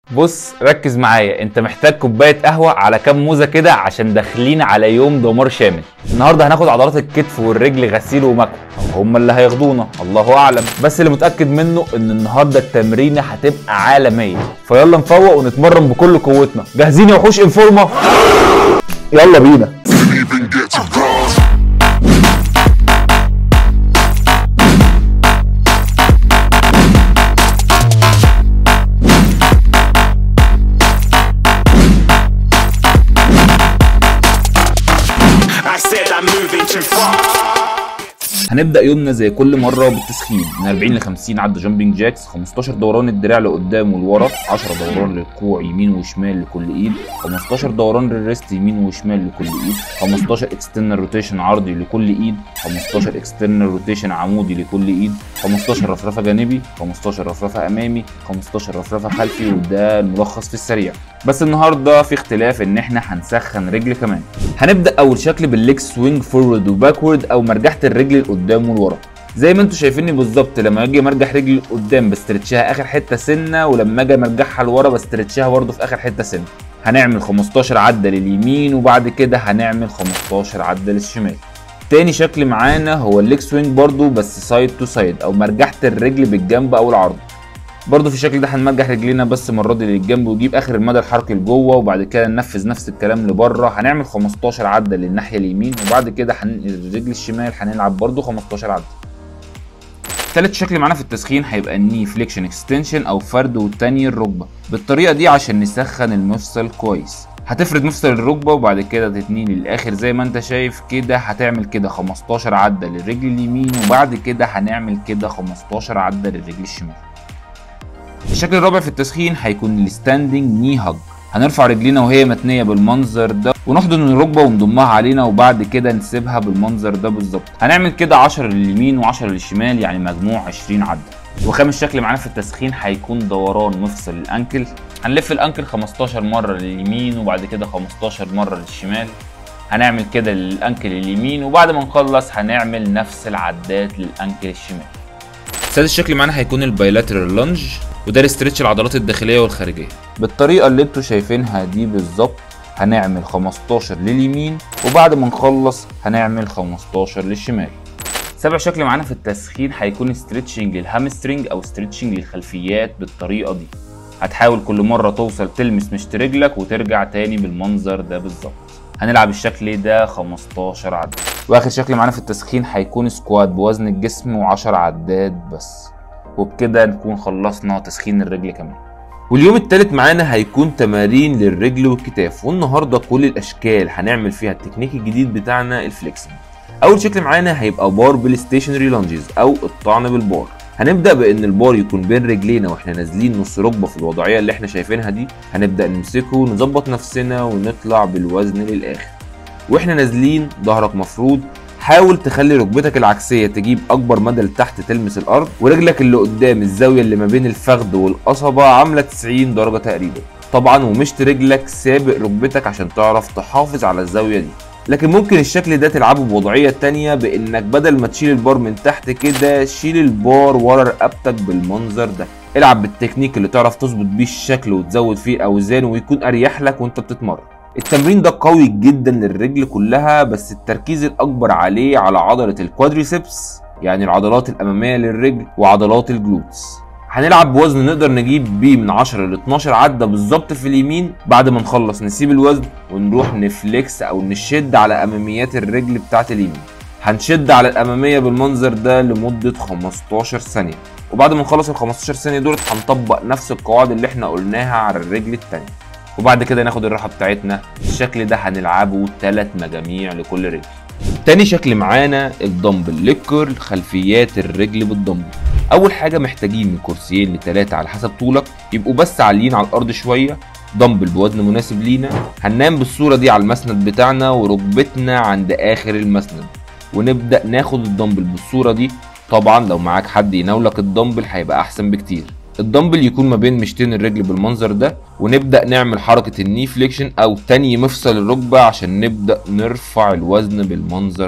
بص ركز معايا انت محتاج كوبايه قهوه على كام موزه كده عشان داخلين على يوم دمار شامل النهارده هناخد عضلات الكتف والرجل غسيل ومكوى هم اللي هياخدونا الله اعلم بس اللي متاكد منه ان النهارده التمرينه هتبقى عالميه فيلا نفوق ونتمرن بكل قوتنا جاهزين يا وحوش انفورما يلا بينا even get to cross. I said I'm moving too far. هنبدا يومنا زي كل مره بالتسخين من 40 ل 50 عد جامبنج جاكس 15 دوران الدراع لقدام ولورا 10 دوران للكوع يمين وشمال لكل ايد 15 دوران للريست يمين وشمال لكل ايد 15 اكسترنال روتيشن عرضي لكل ايد 15 اكسترنال روتيشن عمودي لكل ايد 15 رفرفه جانبي 15 رفرفه امامي 15 رفرفه خلفي وده الملخص في السريع بس النهارده في اختلاف ان احنا هنسخن رجل كمان هنبدا اول شكل بالليج سوينج فورورد وباكورد او مرجحه الرجل لقدام ولورا زي ما انتم شايفيني بالظبط لما اجي مرجح رجلي لقدام بسترتشها اخر حته سنه ولما اجي مرجعها لورا بسترتشها برضه في اخر حته سنه هنعمل 15 عده لليمين وبعد كده هنعمل 15 عده للشمال تاني شكل معانا هو الليج سوينج برضه بس سايد تو سايد او مرجحه الرجل بالجنب او العرض برضه في الشكل ده هنمرجح رجلينا بس المره دي للجنب ونجيب اخر المدى الحركي لجوه وبعد كده ننفذ نفس الكلام لبره هنعمل 15 عده للناحيه اليمين وبعد كده هننقل الرجل الشمال هنلعب برضه 15 عده تالت شكل معانا في التسخين هيبقى الني فليكشن اكستنشن او فرد وتاني الركبه بالطريقه دي عشان نسخن المفصل كويس هتفرد مفصل الركبه وبعد كده تتنيه للاخر زي ما انت شايف كده هتعمل كده 15 عده للرجل اليمين وبعد كده هنعمل كده 15 عده للرجل الشمال الشكل الرابع في التسخين هيكون الستاندنج ني هاج هنرفع رجلينا وهي متنيه بالمنظر ده ونحضن الركبه ونضمها علينا وبعد كده نسيبها بالمنظر ده بالظبط هنعمل كده 10 لليمين و10 للشمال يعني مجموع 20 عده وخامس شكل معانا في التسخين هيكون دوران مفصل الانكل هنلف الانكل 15 مره لليمين وبعد كده 15 مره للشمال هنعمل كده للانكل اليمين وبعد ما نخلص هنعمل نفس العدات للانكل الشمال سادس شكل معانا هيكون البايلاترال لانج وده الاسترتش العضلات الداخليه والخارجيه بالطريقه اللي انتوا شايفينها دي بالظبط هنعمل 15 لليمين وبعد ما نخلص هنعمل 15 للشمال سابع شكل معانا في التسخين هيكون ستريتشنج الهامسترنج او ستريتشنج للخلفيات بالطريقه دي هتحاول كل مره توصل تلمس مشط رجلك وترجع تاني بالمنظر ده بالظبط هنلعب الشكل ده 15 عدة واخر شكل معانا في التسخين هيكون سكوات بوزن الجسم و10 عدات بس وبكده نكون خلصنا تسخين الرجل كمان واليوم التالت معانا هيكون تمارين للرجل والكتاف والنهارده كل الاشكال هنعمل فيها التكنيك الجديد بتاعنا الفليكسنج اول شكل معانا هيبقى بار بالستيشنري لانجز او الطعن بالبار هنبدا بان البار يكون بين رجلينا واحنا نازلين نص ركبه في الوضعيه اللي احنا شايفينها دي هنبدا نمسكه نظبط نفسنا ونطلع بالوزن للاخر واحنا نازلين ظهرك مفروض حاول تخلي ركبتك العكسيه تجيب اكبر مدى لتحت تلمس الارض ورجلك اللي قدام الزاويه اللي ما بين الفخذ والقصبه عامله 90 درجه تقريبا طبعا ومشط رجلك سابق ركبتك عشان تعرف تحافظ على الزاويه دي لكن ممكن الشكل ده تلعبه بوضعيه تانية بانك بدل ما تشيل البار من تحت كده شيل البار ورا رقبتك بالمنظر ده العب بالتكنيك اللي تعرف تظبط بيه الشكل وتزود فيه الاوزان ويكون اريح لك وانت بتتمرن التمرين ده قوي جدا للرجل كلها بس التركيز الاكبر عليه على عضله الكوادريسبس يعني العضلات الاماميه للرجل وعضلات الجلوتس هنلعب بوزن نقدر نجيب بيه من 10 ل 12 عده بالظبط في اليمين بعد ما نخلص نسيب الوزن ونروح نفليكس او نشد على اماميات الرجل بتاعه اليمين هنشد على الاماميه بالمنظر ده لمده 15 ثانيه وبعد ما نخلص ال 15 ثانيه دول هنطبق نفس القواعد اللي احنا قلناها على الرجل الثانيه وبعد كده ناخد الراحه بتاعتنا الشكل ده هنلعبه 3 مجاميع لكل رجل تاني شكل معانا الدمبل ليكر خلفيات الرجل بالدمبل اول حاجه محتاجين من كرسيين لتلاتة على حسب طولك يبقوا بس عاليين على الارض شويه دمبل بوزن مناسب لينا هننام بالصوره دي على المسند بتاعنا وركبتنا عند اخر المسند ونبدا ناخد الدمبل بالصوره دي طبعا لو معاك حد يناولك الدمبل هيبقى احسن بكتير الدمبل يكون ما بين مشتين الرجل بالمنظر ده ونبدا نعمل حركه الني فليكشن او تاني مفصل الركبه عشان نبدا نرفع الوزن بالمنظر ده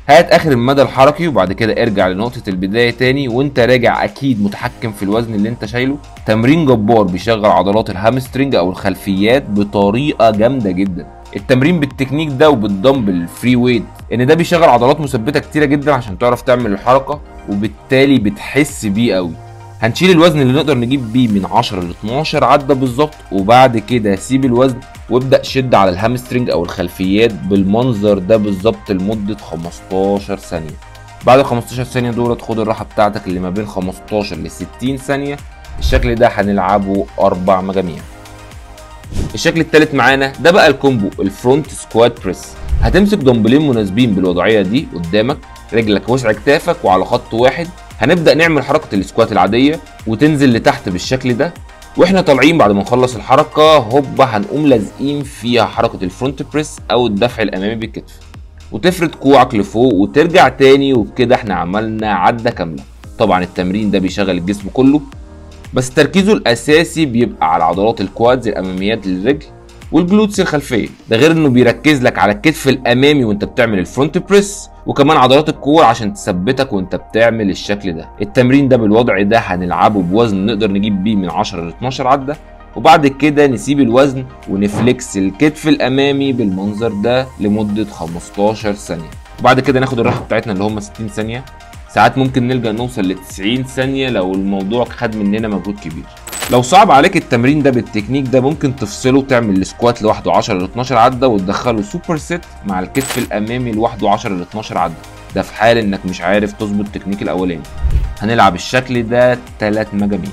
هات اخر المدى الحركي وبعد كده ارجع لنقطة البداية تاني وانت راجع اكيد متحكم في الوزن اللي انت شايله تمرين جبار بيشغل عضلات الهامسترنج او الخلفيات بطريقة جامدة جدا التمرين بالتكنيك ده وبالدمبل الفري ويت ان ده بيشغل عضلات مثبتة كتيرة جدا عشان تعرف تعمل الحركة وبالتالي بتحس بيه قوي هنشيل الوزن اللي نقدر نجيب بيه من 10 ل 12 عدة بالظبط وبعد كده سيب الوزن وابدأ شد على الهامسترنج او الخلفيات بالمنظر ده بالظبط لمدة 15 ثانية بعد ال 15 ثانية دولت خد الراحة بتاعتك اللي ما بين 15 ل 60 ثانية الشكل ده هنلعبه أربع مجاميع الشكل التالت معانا ده بقى الكومبو الفرونت سكوات بريس هتمسك دمبلين مناسبين بالوضعية دي قدامك رجلك وسع كتافك وعلى خط واحد هنبدأ نعمل حركة السكوات العادية وتنزل لتحت بالشكل ده واحنا طالعين بعد ما نخلص الحركة هوبا هنقوم لازقين فيها حركة الفرونت بريس او الدفع الامامي بالكتف وتفرد كوعك لفوق وترجع تاني وبكده احنا عملنا عدة كاملة طبعا التمرين ده بيشغل الجسم كله بس تركيزه الاساسي بيبقى على عضلات الكوادز الاماميات للرجل والجلوتس الخلفيه ده غير انه بيركز لك على الكتف الامامي وانت بتعمل الفرونت بريس وكمان عضلات الكور عشان تثبتك وانت بتعمل الشكل ده التمرين ده بالوضع ده هنلعبه بوزن نقدر نجيب بيه من 10 ل 12 عده وبعد كده نسيب الوزن ونفلكس الكتف الامامي بالمنظر ده لمده 15 ثانيه وبعد كده ناخد الراحه بتاعتنا اللي هم 60 ثانيه ساعات ممكن نلجا نوصل ل 90 ثانيه لو الموضوع خد مننا مجهود كبير لو صعب عليك التمرين ده بالتكنيك ده ممكن تفصله وتعمل السكوات لوحده 10 ل 12 عده وتدخله سوبر سيت مع الكتف الامامي لوحده 10 ل 12 عده ده في حال انك مش عارف تظبط التكنيك الاولاني هنلعب الشكل ده 3 مجاميع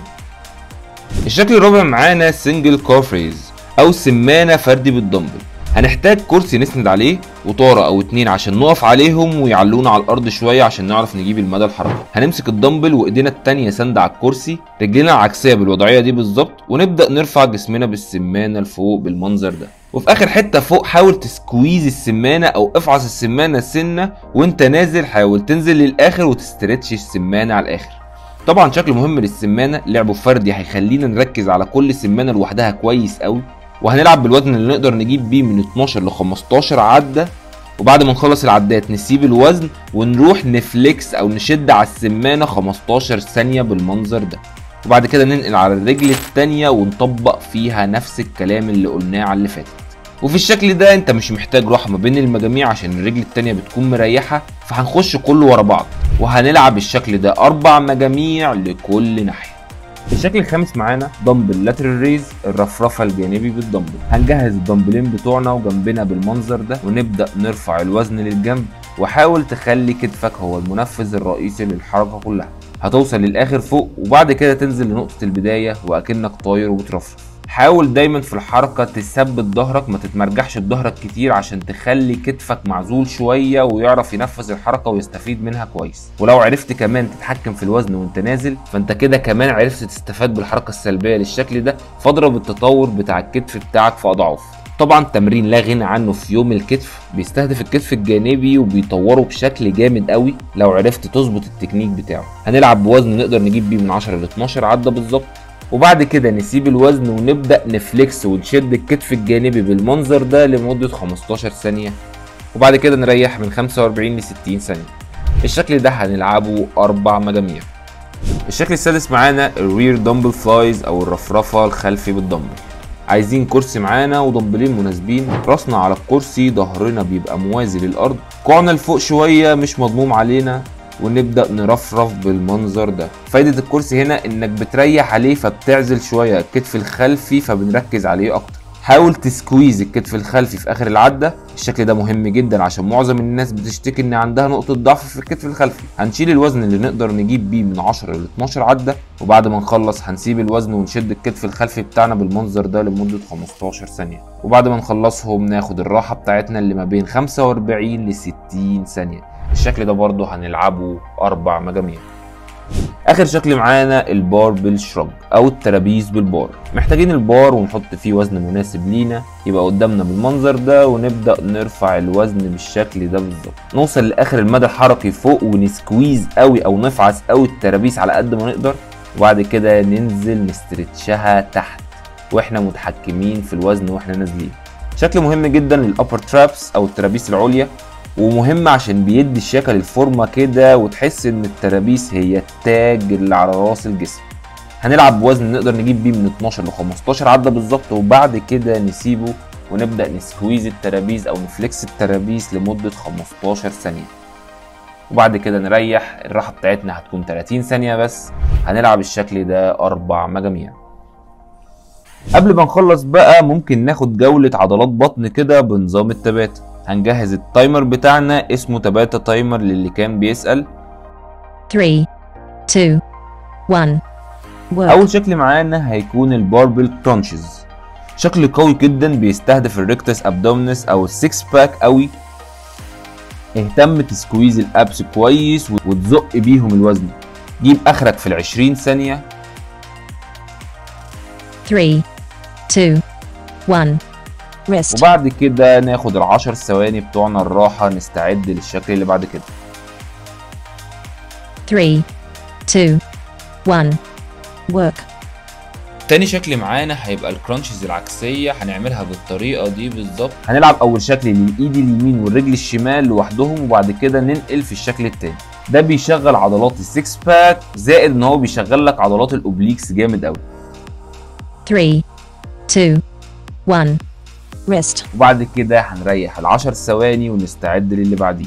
الشكل الرابع معانا سنجل كار فريز او سمانه فردي بالدمبل هنحتاج كرسي نسند عليه وطاره او اتنين عشان نقف عليهم ويعلونا على الارض شويه عشان نعرف نجيب المدى الحركي هنمسك الدمبل وايدينا التانية سند على الكرسي رجلينا العكسيه بالوضعيه دي بالظبط ونبدا نرفع جسمنا بالسمانه لفوق بالمنظر ده وفي اخر حته فوق حاول تسكويز السمانه او افعص السمانه سنه وانت نازل حاول تنزل للاخر وتسترتش السمانه على الاخر طبعا شكل مهم للسمانه لعبه فردي هيخلينا نركز على كل سمانه لوحدها كويس قوي وهنلعب بالوزن اللي نقدر نجيب بيه من 12 ل 15 عده وبعد ما نخلص العدات نسيب الوزن ونروح نفليكس او نشد على السمانه 15 ثانيه بالمنظر ده وبعد كده ننقل على الرجل التانية ونطبق فيها نفس الكلام اللي قلناه على اللي فاتت وفي الشكل ده انت مش محتاج راحه ما بين المجاميع عشان الرجل التانية بتكون مريحه فهنخش كله ورا بعض وهنلعب الشكل ده اربع مجاميع لكل ناحيه الشكل الخامس معانا دمبل لاترال ريز الرفرفه الجانبي بالدمبل هنجهز الدمبلين بتوعنا وجنبنا بالمنظر ده ونبدا نرفع الوزن للجنب وحاول تخلي كتفك هو المنفذ الرئيسي للحركه كلها هتوصل للاخر فوق وبعد كده تنزل لنقطه البدايه واكنك طاير وبترفرف حاول دايما في الحركه تثبت ظهرك ما تتمرجحش بظهرك كتير عشان تخلي كتفك معزول شويه ويعرف ينفذ الحركه ويستفيد منها كويس ولو عرفت كمان تتحكم في الوزن وانت نازل فانت كده كمان عرفت تستفاد بالحركه السلبيه للشكل ده فاضرب التطور بتاع الكتف بتاعك في اضعاف طبعا تمرين لا غنى عنه في يوم الكتف بيستهدف الكتف الجانبي وبيطوره بشكل جامد قوي لو عرفت تظبط التكنيك بتاعه هنلعب بوزن نقدر نجيب بيه من 10 ل 12 عده بالظبط وبعد كده نسيب الوزن ونبدا نفليكس ونشد الكتف الجانبي بالمنظر ده لمده 15 ثانيه وبعد كده نريح من 45 ل 60 ثانيه الشكل ده هنلعبه اربع مجاميع الشكل السادس معانا الرير دمبل فلايز او الرفرفه الخلفي بالدمبل عايزين كرسي معانا ودمبلين مناسبين راسنا على الكرسي ظهرنا بيبقى موازي للارض كوعنا لفوق شويه مش مضموم علينا ونبدا نرفرف بالمنظر ده فايده الكرسي هنا انك بتريح عليه فبتعزل شويه الكتف الخلفي فبنركز عليه اكتر حاول تسكويز الكتف الخلفي في اخر العده الشكل ده مهم جدا عشان معظم الناس بتشتكي ان عندها نقطه ضعف في الكتف الخلفي هنشيل الوزن اللي نقدر نجيب بيه من 10 ل 12 عده وبعد ما نخلص هنسيب الوزن ونشد الكتف الخلفي بتاعنا بالمنظر ده لمده 15 ثانيه وبعد ما نخلصهم ناخد الراحه بتاعتنا اللي ما بين 45 ل 60 ثانيه الشكل ده برضه هنلعبه اربع مجاميع اخر شكل معانا البار بالشرج او الترابيز بالبار محتاجين البار ونحط فيه وزن مناسب لينا يبقى قدامنا بالمنظر ده ونبدا نرفع الوزن بالشكل ده بالظبط نوصل لاخر المدى الحركي فوق ونسكويز قوي او نفعس قوي الترابيز على قد ما نقدر وبعد كده ننزل نسترتشها تحت واحنا متحكمين في الوزن واحنا نازلين شكل مهم جدا للابر ترابس او الترابيس العليا ومهم عشان بيدي الشكل الفورمه كده وتحس ان الترابيس هي التاج اللي على راس الجسم هنلعب بوزن نقدر نجيب بيه من 12 ل 15 عده بالظبط وبعد كده نسيبه ونبدا نسكويز الترابيز او نفليكس الترابيز لمده 15 ثانيه وبعد كده نريح الراحه بتاعتنا هتكون 30 ثانيه بس هنلعب الشكل ده اربع مجاميع قبل ما نخلص بقى ممكن ناخد جولة عضلات بطن كده بنظام التباتا هنجهز التايمر بتاعنا اسمه تباتا تايمر للي كان بيسأل 3, 2, 1. Work. اول شكل معانا هيكون الباربل كرانشز شكل قوي جدا بيستهدف الريكتس ابدومنس او السكس باك قوي اهتم تسكويز الابس كويس وتزق بيهم الوزن جيب اخرك في ال 20 ثانيه 3, 2, 1. Wrist. وبعد كده ناخد ال 10 ثواني بتوعنا الراحه نستعد للشكل اللي بعد كده 3, 2, 1. Work. تاني شكل معانا هيبقى الكرانشز العكسية هنعملها بالطريقة دي بالظبط هنلعب أول شكل للإيد اليمين والرجل الشمال لوحدهم وبعد كده ننقل في الشكل التاني ده بيشغل عضلات السكس باك زائد ان هو بيشغل لك عضلات الاوبليكس جامد قوي 3, 2, 1. Wrist. وبعد كده هنريح ال10 ثواني ونستعد للي بعديه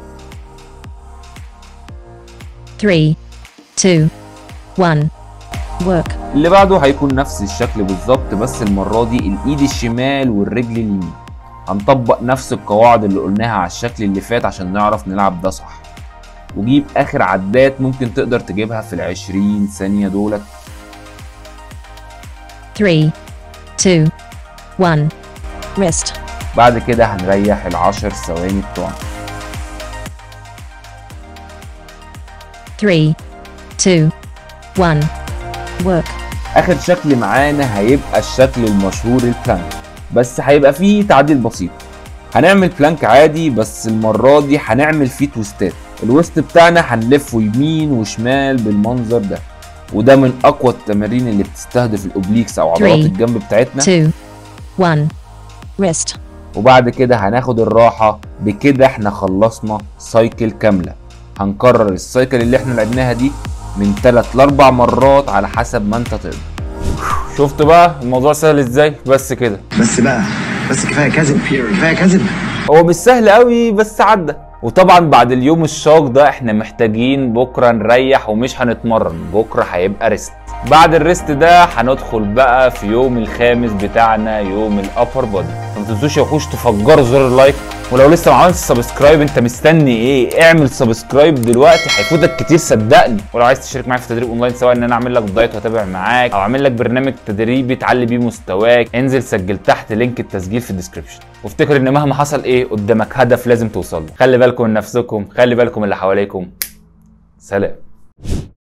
3, 2, 1. Work. اللي بعده هيكون نفس الشكل بالظبط بس المرة دي الايد الشمال والرجل اليمين هنطبق نفس القواعد اللي قلناها على الشكل اللي فات عشان نعرف نلعب ده صح وجيب اخر عدات ممكن تقدر تجيبها في العشرين ثانية دولت 3, 2, 1. Wrist. بعد كده هنريح العشر ثواني بتوعنا 3, 2, 1. Work. اخر شكل معانا هيبقى الشكل المشهور البلانك بس هيبقى فيه تعديل بسيط هنعمل بلانك عادي بس المرة دي هنعمل فيه تويستات الويست بتاعنا هنلفه يمين وشمال بالمنظر ده وده من اقوى التمارين اللي بتستهدف الاوبليكس او عضلات Three. الجنب بتاعتنا 2, 1. Wrist. وبعد كده هناخد الراحة بكده احنا خلصنا سايكل كاملة هنكرر السايكل اللي احنا لعبناها دي من 3 ل 4 مرات على حسب ما انت تقدر شفت بقى الموضوع سهل ازاي بس كده بس بقى بس كفايه كذب كفايه كذب هو مش سهل قوي بس عدى وطبعا بعد اليوم الشاق ده احنا محتاجين بكره نريح ومش هنتمرن بكره هيبقى ريست بعد الريست ده هندخل بقى في يوم الخامس بتاعنا يوم الابر بودي فما تنسوش يا وحوش تفجروا زر اللايك ولو لسه ما عملتش سبسكرايب انت مستني ايه اعمل سبسكرايب دلوقتي هيفوتك كتير صدقني ولو عايز تشترك معايا في تدريب اونلاين سواء ان انا اعمل لك دايت واتابع معاك او اعمل لك برنامج تدريبي تعلي بيه مستواك انزل سجل تحت لينك التسجيل في الديسكربشن وافتكر ان مهما حصل ايه قدامك هدف لازم توصل له خلي بالكم من نفسكم خلي بالكم من اللي حواليكم سلام